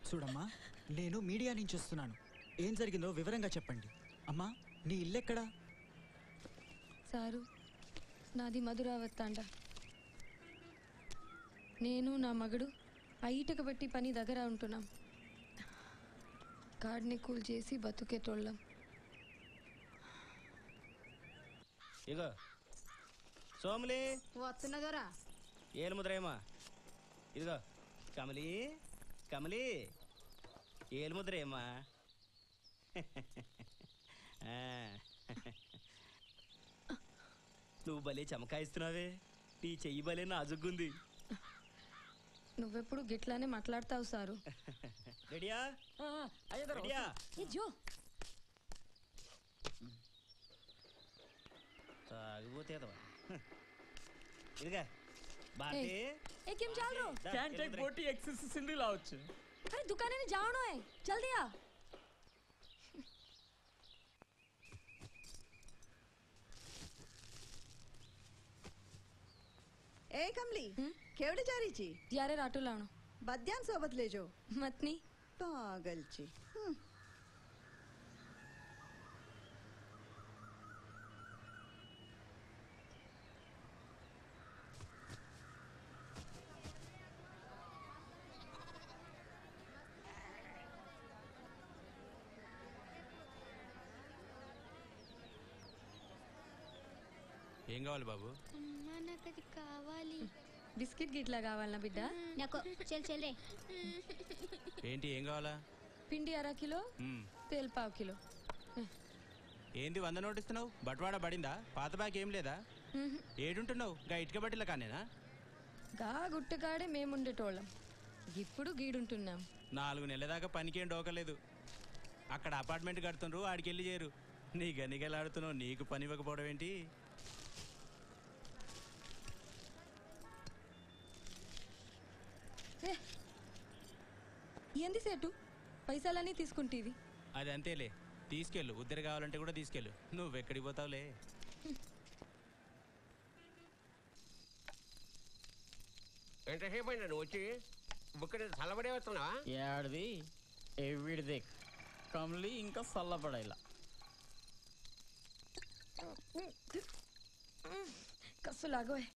చూడమ్మా నేను మీడియా నుంచి వస్తున్నాను ఏం జరిగిందో వివరంగా చెప్పండి అమ్మా నీ ఇల్లెక్కడా సారు నాది మధురావత్తాండ నేను నా మగడు ఐటక పెట్టి పని దగ్గర ఉంటున్నాం కాడ్ని కూల్ చేసి బతుకేటోళ్ళం ఇగో సోములి వస్తున్నదోరా ఏలు ముద్రేమా ఇదిగో కమలి కమలి ఏలు ముద్రేమా ఆ. నువ్వు భలే చమకాయిస్తున్నావే నీ చెయ్యి భలే నాజుగ్గుంది నువ్వెప్పుడు గిట్లానే మాట్లాడతావు సారు రెడీయా రెడీయా జో తాగిపోతే ఎదవా. ఇదిగా భారతి ए केम चल रहे हो దా, कैन ఏలు टेक ముద్రే. बोटी एक्सेस सिंधी लाउच अरे दुकाने में जाओ है जल्दी आ એ કમલી કેવડે જારી છી यारे राटो लावणो બદ્યાન સોબત લેજો मतनी પાગલ છી હમ. ఏం కావాలి బాబు అమ్మా నాకు అది కావాలి బిస్కెట్ గిట్లా కావాలనా బిడ్డ నాకు చెల్ చెల్ రే ఏంటి ఏం కావాలా పిండి అర కిలో మ్మ్. తేల్ పావు కిలో ఏంది వంద నోటు ఇస్తున్నావు బట్వాడ పడిందా పాత బ్యాగ్ ఏం లేదా ఏడుంటున్నావు గా ఇటుక బట్టిల కానేనా గా గుట్టకాడే మేముండేటోళ్ళం ఇప్పుడు గీడుంటున్నాం నాలుగు నెలల దాకా పనికేం డోకలేదు అక్కడ అపార్ట్మెంట్ కడుతుండ్రు ఆడికి వెళ్ళి చేరు నీ గనిగలాడుతున్నావు నీకు పని ఇవ్వకపోవడం ఏంటి ఏ, ఏంది సేటు పైసలన్నీ తీసుకుంటేవి అది అంతేలే తీసుకెళ్ళు ఉద్దరి కావాలంటే కూడా తీసుకెళ్ళు నువ్వు ఎక్కడికి పోతావులే ఎంతసేపు అయిందా నువ్వు వచ్చి బుక్కడ చల్లబడే వస్తున్నావా ఏడిది ఎవిడిది కమ్లి ఇంకా చల్లబడాయిలా కస్సు లాగో